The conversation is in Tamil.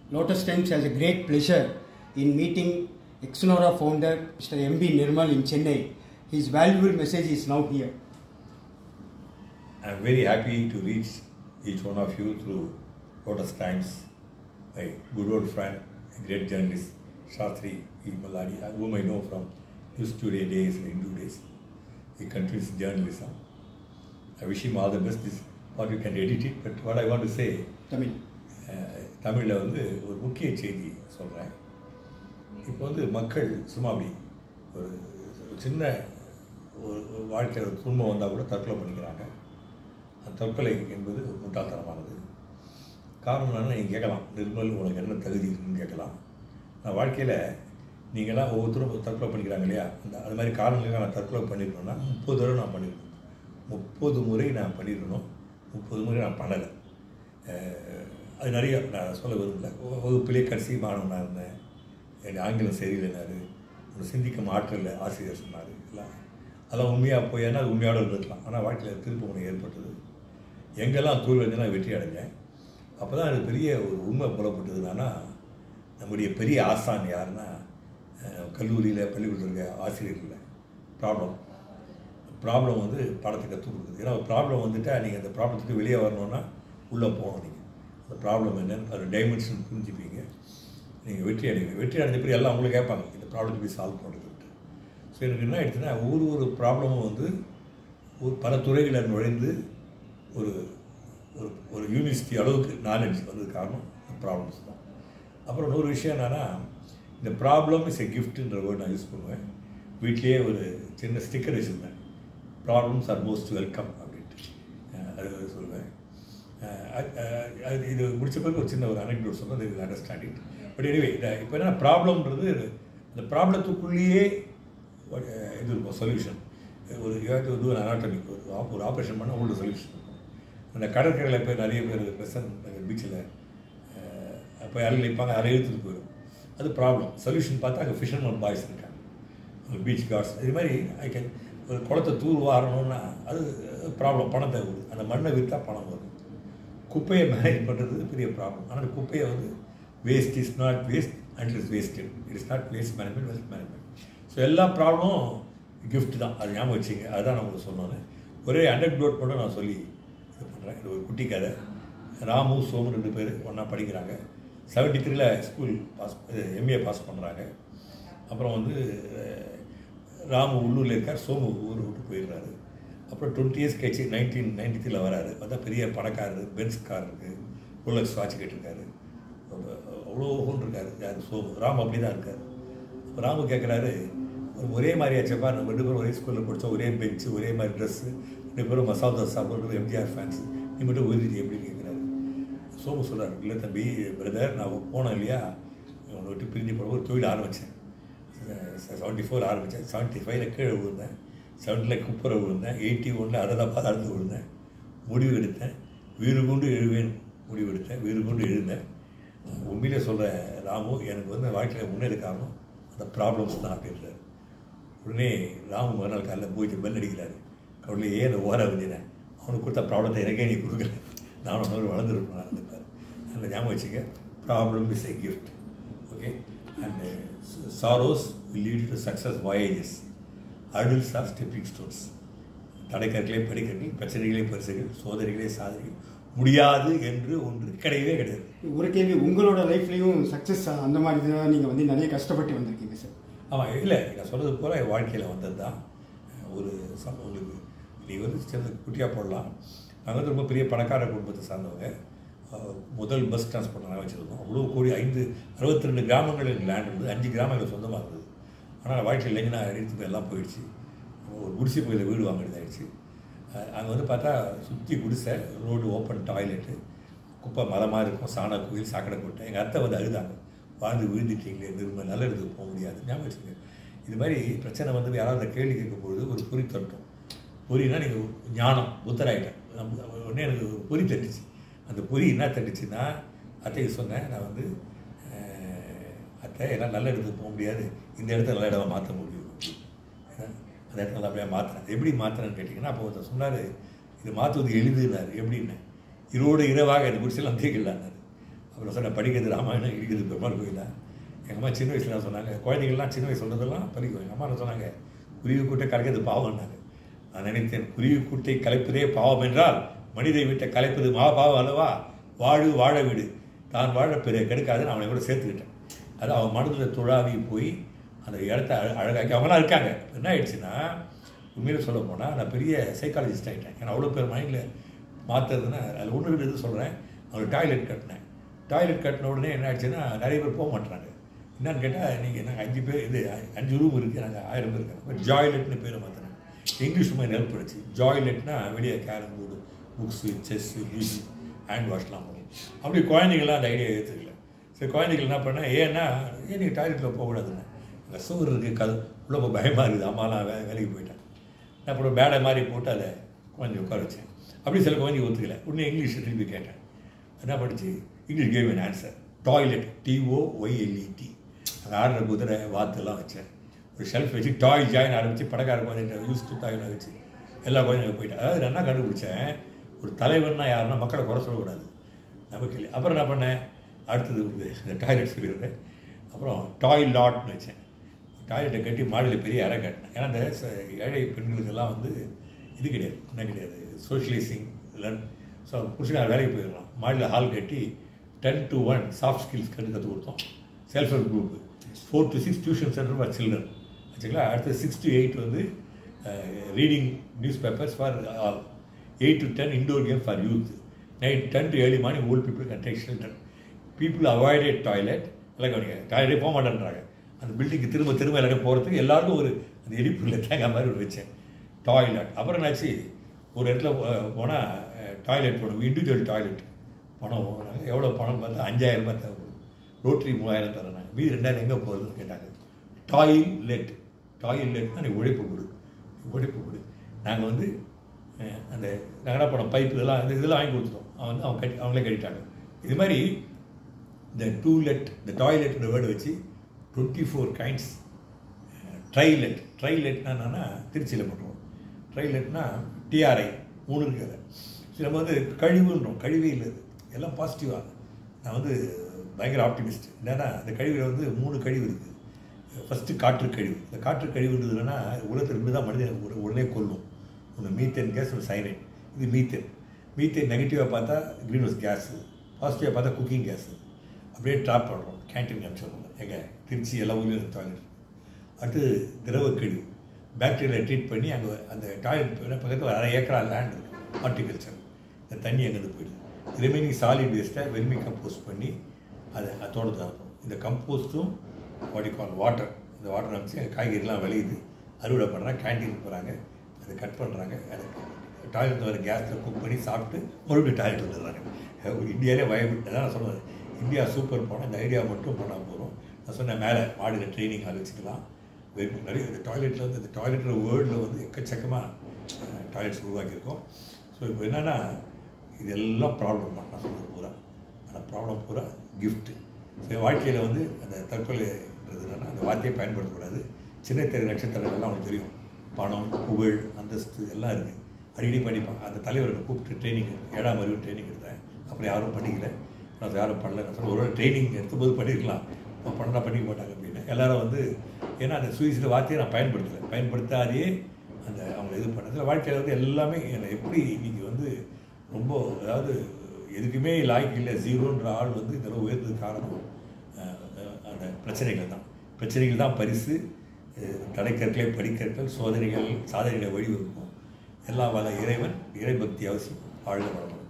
Lotus Times has a great pleasure in meeting Exonora founder Mr. M.B. Nirmal in Chennai. His valuable message is now here. I'm very happy to reach each one of you through Lotus Times, my good old friend, a great journalist, Shastri E. Maladi, whom I know from News Today days and Hindu days. He continues journalism. I wish him all the best. This or you can edit it, but what I want to say, Tamil. தமிழில் வந்து ஒரு முக்கிய செய்தி சொல்கிறேன் இப்போ வந்து மக்கள் சும்மா அப்படி ஒரு சின்ன ஒரு ஒரு வாழ்க்கையில் ஒரு துன்பம் வந்தால் கூட தற்கொலை பண்ணிக்கிறாங்க அந்த தற்கொலை என்பது ஒரு முட்டாள்தனமானது காரணம் என்னன்னா நீங்கள் கேட்கலாம் நிர்மல் உனக்கு என்ன தகுதி இருக்குன்னு கேட்கலாம் நான் வாழ்க்கையில் நீங்களாம் ஒவ்வொருத்தரும் தற்கொலை பண்ணிக்கிறாங்க இல்லையா அந்த அது மாதிரி காரணங்களுக்காக நான் தற்கொலை பண்ணிருக்கணும்னா முப்பது தடவை நான் பண்ணியிருக்கணும் முப்பது முறை நான் பண்ணியிருக்கணும் முப்பது முறை நான் பண்ணலை அது நிறைய நான் சொல்ல விரும்பல வகுப்பிலே கடைசி மாணவனாக இருந்தேன் எனக்கு ஆங்கிலம் சரியில்லைனாரு ஒரு சிந்திக்கும் ஆற்றல் ஆசிரியர் சொன்னார் எல்லாம் அதெல்லாம் உண்மையாக போய் ஏன்னா அது உண்மையோடு இருந்திருக்கலாம் ஆனால் வாழ்க்கையில் திருப்பு முனை ஏற்பட்டது எங்கெல்லாம் தோல்வி வந்து நான் வெற்றி அடைஞ்சேன் அப்போ தான் எனக்கு பெரிய ஒரு உண்மை புலப்பட்டது என்னன்னா நம்முடைய பெரிய ஆசான் யாருன்னா கல்லூரியில் பள்ளிக்கூடத்தில் இருக்க ஆசிரியர்கள் ப்ராப்ளம் ப்ராப்ளம் வந்து பாடத்தை கற்றுக் கொடுக்குது ஏன்னா ப்ராப்ளம் வந்துட்டால் நீங்கள் அந்த ப்ராப்ளத்துக்கு வெளியே வரணுன்னா உள்ளே போகணும் நீங்கள் அந்த ப்ராப்ளம் என்னன்னு அது டைமென்ஷன் புரிஞ்சுப்பீங்க நீங்கள் வெற்றி அடைவீங்க வெற்றி அடைஞ்ச பிறகு எல்லாம் அவங்களே கேட்பாங்க இந்த ப்ராப்ளத்தை போய் சால்வ் பண்ணுறதுன்ட்டு ஸோ எனக்கு என்ன ஆயிடுச்சுன்னா ஒவ்வொரு ஒரு ப்ராப்ளமும் வந்து ஒரு பல துறைகளில் நுழைந்து ஒரு ஒரு ஒரு யூனிவர்சிட்டி அளவுக்கு நாலேஜ் வந்தது காரணம் இந்த ப்ராப்ளம்ஸ் தான் அப்புறம் இன்னொரு விஷயம் என்னென்னா இந்த ப்ராப்ளம் இஸ் எ கிஃப்ட்டுன்ற வேர்டு நான் யூஸ் பண்ணுவேன் வீட்லேயே ஒரு சின்ன ஸ்டிக்கர் வச்சுருந்தேன் ப்ராப்ளம்ஸ் ஆர் மோஸ்ட் வெல்கம் அப்படின்ட்டு அது சொல்லுவேன் அது இது முடிச்ச பிறகு ஒரு சின்ன ஒரு அனெக்டோட் சொன்னது இது அண்டர்ஸ்டாண்டிங் பட் எனிவே இப்போ என்ன ப்ராப்ளம்ன்றது இந்த ப்ராப்ளத்துக்குள்ளேயே இது இருக்கும் சொல்யூஷன் ஒரு யூ டூ அனாட்டமிக் ஒரு ஒரு ஆப்ரேஷன் பண்ணால் உங்களுக்கு சொல்யூஷன் இருக்கும் அந்த கடற்கரையில் போய் நிறைய பேர் பெசன் பீச்சில் போய் அருள் நிற்பாங்க அரை இழுத்துட்டு போயிடும் அது ப்ராப்ளம் சொல்யூஷன் பார்த்தா அங்கே ஃபிஷர்மன் பாய்ஸ் இருக்காங்க பீச் கார்ட்ஸ் இது மாதிரி ஐ கேன் ஒரு குளத்தை தூர் வாரணும்னா அது ப்ராப்ளம் பணம் தேவைப்படுது அந்த மண்ணை விற்றா பணம் வரும் குப்பையை மேனேஜ் பண்ணுறது பெரிய ப்ராப்ளம் ஆனால் குப்பையை வந்து waste is not waste and is wasted it is not waste management wealth management so எல்லா ப்ராப்ளமும் கிஃப்ட் தான் அது ஞாபகம் வச்சுங்க அதுதான் நான் உங்களுக்கு சொன்னேன் ஒரே அண்டர் டோட் மட்டும் நான் சொல்லி இது பண்ணுறேன் இது ஒரு குட்டி கதை ராமு சோமு ரெண்டு பேர் ஒன்றா படிக்கிறாங்க செவன்ட்டி த்ரீல ஸ்கூல் பாஸ் எம்ஏ பாஸ் பண்ணுறாங்க அப்புறம் வந்து ராமு உள்ளூரில் இருக்கார் சோமு ஊர் விட்டு போயிடுறாரு அப்புறம் டுவெண்ட்டி இயர்ஸ் கழிச்சு நைன்டீன் நைன்டி த்ரீல வராரு பார்த்தா பெரிய பணக்காரர் பென்ஸ் கார் இருக்குது ரோலக்ஸ் வாட்ச் கேட்டிருக்காரு அவ்வளோ ஓன் இருக்காரு யார் சோமு ராம் அப்படி தான் இருக்கார் இப்போ ராமு கேட்குறாரு ஒரே மாதிரி ஆச்சப்பா நம்ம ரெண்டு பேரும் ஒரே ஸ்கூலில் படித்தோம் ஒரே பெஞ்சு ஒரே மாதிரி ட்ரெஸ்ஸு ரெண்டு பேரும் மசால் தோசை சாப்பிட்றது எம்ஜிஆர் ஃபேன்ஸ் நீ மட்டும் ஒதுக்கிட்டு எப்படின்னு கேட்குறாரு சோமு சொல்கிறார் இல்லை தம்பி பிரதர் நான் போனேன் இல்லையா உன்னை விட்டு பிரிஞ்சு போன ஒரு தொழில் ஆரம்பித்தேன் செவன்ட்டி ஃபோர் ஆரம்பித்தேன் செவன்ட்டி ஃபைவ்ல கீழே விழுந்தேன் செவன்ட்டியில் குப்பரை விழுந்தேன் எயிட்டி ஒனில் அறதாப்பாக அறுந்து விழுந்தேன் முடிவு எடுத்தேன் வீடு கொண்டு எழுவேன் முடிவு எடுத்தேன் வீடு கொண்டு எழுந்தேன் உண்மையிலே சொல்கிற ராமு எனக்கு வந்து வாழ்க்கையில் முன்னேற காரணம் அந்த ப்ராப்ளம்ஸ் தான் அப்படின்றார் உடனே ராமு மறுநாள் காலையில் போயிட்டு பெல் அடிக்கிறாரு கடவுளே ஏன் அந்த ஓர வந்தேன் அவனுக்கு கொடுத்த ப்ராப்ளத்தை எனக்கே நீ கொடுக்கல நானும் ஒன்று வளர்ந்துருப்பேன் இருந்திருப்பார் அதில் ஞாபகம் வச்சுக்க problem is a gift okay and sorrows will lead to success voyages adults are stepping stones தடைக்கற்களே படிக்கற்கள் பிரச்சனைகளே பரிசுகள் சோதனைகளே சாதனைகள் முடியாது என்று ஒன்று கிடையவே கிடையாது ஒரு கேள்வி உங்களோட லைஃப்லையும் சக்ஸஸ் அந்த மாதிரி தான் நீங்கள் வந்து நிறைய கஷ்டப்பட்டு வந்திருக்கீங்க சார் ஆமாம் இல்லை நான் சொல்கிறது போல என் வாழ்க்கையில் வந்தது தான் ஒரு சம் உங்களுக்கு நீ வந்து சின்ன குட்டியாக போடலாம் நாங்கள் வந்து ரொம்ப பெரிய பணக்கார குடும்பத்தை சார்ந்தவங்க முதல் பஸ் டிரான்ஸ்போர்ட் நாங்கள் வச்சுருந்தோம் அவ்வளோ கோடி ஐந்து அறுபத்தி ரெண்டு கிராமங்கள் எனக்கு லேண்ட் இருந்தது அஞ்சு கிராமங்கள் சொந்தமாக இருந்தது ஆனால் வாழ்க்கையில் இல்லைங்க நான் எடுத்து போய் எல்லாம் போயிடுச்சு ஒரு குடிசை கோயிலில் வீடு வாங்க வேண்டியதாகிடுச்சு அங்கே வந்து பார்த்தா சுற்றி குடிசை ரோடு ஓப்பன் டாய்லெட்டு குப்பை மதமாக இருக்கும் சாண கோயில் சாக்கடை கொட்டை எங்கள் அத்தை வந்து அழுதாங்க வாழ்ந்து விழுந்துட்டீங்களே நிர்மல் நல்ல இடத்துக்கு போக முடியாது ஞாபகம் வச்சுங்க இது மாதிரி பிரச்சனை வந்து யாராவது கேள்வி கேட்கும்பொழுது ஒரு பொறி தட்டும் பொறினா நீங்கள் ஞானம் புத்தராயிட்டேன் உடனே எனக்கு ஒரு பொறி தட்டுச்சு அந்த பொறி என்ன தட்டுச்சுன்னா அத்தைக்கு சொன்னேன் நான் வந்து அத்தை என்னால் நல்ல இடத்துக்கு போக முடியாது இந்த இடத்த நல்ல இடமா மாற்ற முடியும் அந்த இடத்துல அப்படியே மாற்றினேன் எப்படி மாற்றினேன்னு கேட்டிங்கன்னா அப்போ ஒருத்தர் சொன்னார் இது மாற்றுவது எளிதுன்னாரு எப்படின்னு இரவோடு இரவாக இந்த குடிசெல்லாம் தீக்கலான்னாரு அப்புறம் சொன்ன படிக்கிறது ராமாயணம் இடிக்கிறது பெருமாள் கோயிலா எங்கள் அம்மா சின்ன வயசுல சொன்னாங்க குழந்தைகள்லாம் சின்ன வயசு சொல்கிறதெல்லாம் பழிக்கும் எங்கள் அம்மா என்ன சொன்னாங்க குருவி கூட்டை கலைக்கிறது பாவம்னாங்க நான் நினைத்தேன் குருவி கூட்டை கலைப்பதே பாவம் என்றால் மனிதை வீட்டை கலைப்பது மா பாவம் அல்லவா வாழு வாழ வீடு தான் வாழ பெரிய கெடுக்காதுன்னு அவனை கூட சேர்த்துக்கிட்டேன் அது அவன் மனதில் துழாவி போய் அந்த இடத்த அழ அழகாக்கி அவங்களாம் இருக்காங்க என்ன ஆயிடுச்சுன்னா உண்மையில சொல்ல போனால் நான் பெரிய சைக்காலஜிஸ்ட் ஆகிட்டேன் ஏன்னா அவ்வளோ பேர் மைண்டில் மாற்றுறதுன்னா அது ஒன்று ரெண்டு இது சொல்கிறேன் அவங்களுக்கு டாய்லெட் கட்டினேன் டாய்லெட் கட்டின உடனே என்ன ஆச்சுன்னா நிறைய பேர் போக மாட்டுறாங்க என்னன்னு கேட்டால் நீங்கள் நாங்கள் அஞ்சு பேர் இது அஞ்சு ரூம் இருக்குது நாங்கள் ஆயிரம் பேர் இருக்காங்க ஜாய்லெட்னு பேரை மாற்றினேன் இங்கிலீஷ் மாதிரி ஹெல்ப் பண்ணிச்சு ஜாய்லெட்னா வெளியே carrom board books chess music hand வாஷ்லாம் போகும் அப்படி குழந்தைங்களாம் அந்த ஐடியா ஏற்றுக்கல சரி குழந்தைகள் என்ன பண்ணேன் ஏன்னா ஏன் நீங்கள் டாய்லெட்டில் போகக்கூடாதுன்னு அங்கே சோறு இருக்குது கது உள்ள போய் பயமாக இருக்குது அம்மாலாம் வே வேலைக்கு போயிட்டேன் நான் அப்புறம் பேடை மாதிரி போட்டு அதை குழந்தை உட்கார வச்சேன் அப்படி சில குழந்தை ஒத்துக்கல உடனே இங்கிலீஷ் திருப்பி கேட்டேன் என்ன படிச்சு English gave an answer toilet T O Y L E T அங்கே ஆடுற குதிரை வாத்துலாம் வச்சேன் ஒரு ஷெல்ஃப் வச்சு டாய் ஜாயின் ஆரம்பித்து படக்கார குழந்தைங்க யூஸ் டு டாய்லாம் வச்சு எல்லா குழந்தைங்க போயிட்டேன் அதாவது நான் என்ன கண்டுபிடிச்சேன் ஒரு தலைவர்னா யாருன்னா மக்களை குறை சொல்லக்கூடாது நமக்கு இல்லை அப்புறம் என்ன பண்ணேன் அடுத்தது வந்து இந்த டாய்லெட் சொல்லிடுறேன் அப்புறம் டாய் லாட்னு வச்சேன் டாய்லெட்டை கட்டி மாடியில் பெரிய அறை கட்டினேன் ஏன்னா இந்த ச- ஏழை பெண்களுக்கெல்லாம் வந்து இது கிடையாது என்ன கிடையாது சோஷியலைசிங் லர்ன் ஸோ புருஷனார் வேலைக்கு போயிடலாம் மாடியில் ஹால் கட்டி ten to one soft skills கற்று கற்றுக் கொடுத்தோம் self help group four to six tuition centre for children வச்சுங்களா அடுத்து சிக்ஸ் டு எயிட் வந்து reading news papers for all eight to ten indoor game for youth night ten to early morning old people can take shelter people avoided toilet எல்லாம் கவனிங்க டாய்லெட்டே போக மாட்டேன்றாங்க அந்த பில்டிங்க்கு திரும்ப திரும்ப எல்லாரும் போகிறதுக்கு எல்லாருக்கும் ஒரு அந்த இடிப்புல தேங்காய் மாதிரி ஒரு வச்சேன் டாய்லெட் அப்புறம் என்னாச்சு ஒரு இடத்துல போனால் டாய்லெட் போகணும் இண்டிவிஜுவல் டாய்லெட் பணம் வாங்குறாங்க எவ்வளோ பணம் பார்த்தா அஞ்சாயிரம் ரூபாய் தேவைப்படும் ரோட்டரி மூவாயிரம் தரேன் மீதி ரெண்டாயிரம் எங்கே போகுதுன்னு கேட்டாங்க டாய்லெட் டாய்லெட்னா நீ உழைப்பு கொடு உழைப்பு கொடு நாங்கள் வந்து அஹ், அந்த நகரா படம் பைப்பு இதெல்லாம் இந்த இதெல்லாம் வாங்கி கொடுத்துட்டோம் அவன் வந்து அவங்க கட்டி அவங்களே கட்டிட்டாங்க இது மாதிரி இந்த டூலெட் இந்த டாய்லெட்ன்ற வேர்டு வச்சு டுவெண்ட்டி ஃபோர் கைண்ட்ஸ் ட்ரைலெட் ட்ரைலெட்னா என்னன்னா திருச்சியில் பண்ணுறோம் ட்ரைலெட்னா டிஆர்ஐ மூணு இருக்குது சரி நம்ம வந்து கழிவுன்றோம் கழிவே இல்லை இது. எல்லாம் பாசிட்டிவாக நான் வந்து பயங்கர ஆப்டிமிஸ்ட் என்னன்னா அந்த கழிவில் வந்து மூணு கழிவு இருக்குது ஃபஸ்ட்டு காற்று கழிவு இந்த காற்று கழிவுன்றது என்னன்னா உலகத்தில் இருந்து தான் மனிதன் உட- உடனே கொல்லும் ஒன்று மீத்தேன் கேஸ் ஒரு சைனைட் இது மீத்தேன் மீத்தேன் நெகட்டிவாக பார்த்தா க்ரீன் ஹவுஸ் கேஸு பாசிட்டிவாக பார்த்தா குக்கிங் கேஸு அப்படியே ட்ராப் பண்ணுறோம் கேன்டீன் அனுப்பிச்சிடுறோம் எங்க திருச்சி எல்லா ஊர்லேயும் டாய்லெட் அடுத்து திரவ கழிவு பாக்டீரியா ட்ரீட் பண்ணி அங்கே அந்த டாய்லெட் பக்கத்தில் ஒரு அரை ஏக்கரா லேண்ட் இருக்குது ஹார்டிகல்ச்சர் இந்த தண்ணி அங்கேருந்து போயிடுது ரிமைனிங் சாலிட் வேஸ்ட்டை வெர்மி கம்போஸ்ட் பண்ணி அதை அதோட தான் இந்த கம்போஸ்ட்டும் வாடி கால் வாட்டர் இந்த வாட்டர் அனுப்பிச்சு காய்கறிலாம் விளையுது அறுவடை பண்ணுறாங்க கேன்டீன் போகிறாங்க அதை கட் பண்ணுறாங்க அதை டாய்லெட் வர கேஸில் குக் பண்ணி சாப்பிட்டு மறுபடியும் டாய்லெட் வந்துடுறாங்க ஒரு இந்தியாவிலே வயபிள் அதான் நான் சொல்லுவேன் இந்தியா சூப்பர் போனால் இந்த ஐடியா மட்டும் பண்ணால் போதும் நான் சொன்னேன் மேலே மாடியில் ட்ரைனிங் ஆள் வச்சுக்கலாம் வெறும் நிறைய இந்த டாய்லெட்டில் வந்து இந்த டாய்லெட்ற வேர்ல்டில் வந்து எக்கச்சக்கமாக டாய்லெட்ஸ் உருவாக்கியிருக்கோம் ஸோ இப்போ என்னென்னா இதெல்லாம் ப்ராப்ளம் தான் நான் சொல்கிறது பூரா அந்த ப்ராப்ளம் பூரா கிஃப்ட்டு ஸோ வாழ்க்கையில் வந்து அந்த தற்கொலைன்றது என்னென்னா அந்த வார்த்தையை பயன்படுத்தக்கூடாது சின்ன தெரு நட்சத்திரங்கள்லாம் அவனுக்கு தெரியும் பணம் புகழ் அந்தஸ்து எல்லாம் இருக்குது அடிக்கடி படிப்பாங்க அந்த தலைவரை கூப்பிட்டு ட்ரைனிங் ஏழாம் அறிவு ட்ரைனிங் எடுத்தேன் அப்புறம் யாரும் பண்ணிக்கல நான் யாரும் பண்ணல நான் சொன்னேன், ஒரு ட்ரைனிங் எடுத்தபோது பண்ணியிருக்கலாம் இப்போ பண்ணால் பண்ணிக்க மாட்டாங்க அப்படின்னு எல்லாரும் வந்து ஏன்னா அந்த சுயசில வார்த்தையை நான் பயன்படுத்தலை பயன்படுத்தாதே அந்த அவங்க இது பண்ணதில் வாழ்க்கையில் வந்து எல்லாமே என்னை எப்படி இன்னைக்கு வந்து ரொம்ப அதாவது எதுக்குமே லாய்க்கு இல்லை ஜீரோன்ற ஆள் வந்து இதெல்லாம் உயர்ந்தது காரணம் அஹ், அஹ், அந்த பிரச்சனைகள் தான் பிரச்சனைகள் தான் பரிசு அஹ், தடைக்கற்களை படிக்கற்கள் சோதனைகள் சாதனைகளை வழிவகுக்கும் எல்லாம் வல்ல இறைவன் இறைபக்தி அவசியம் வாழ்க வளமுடன்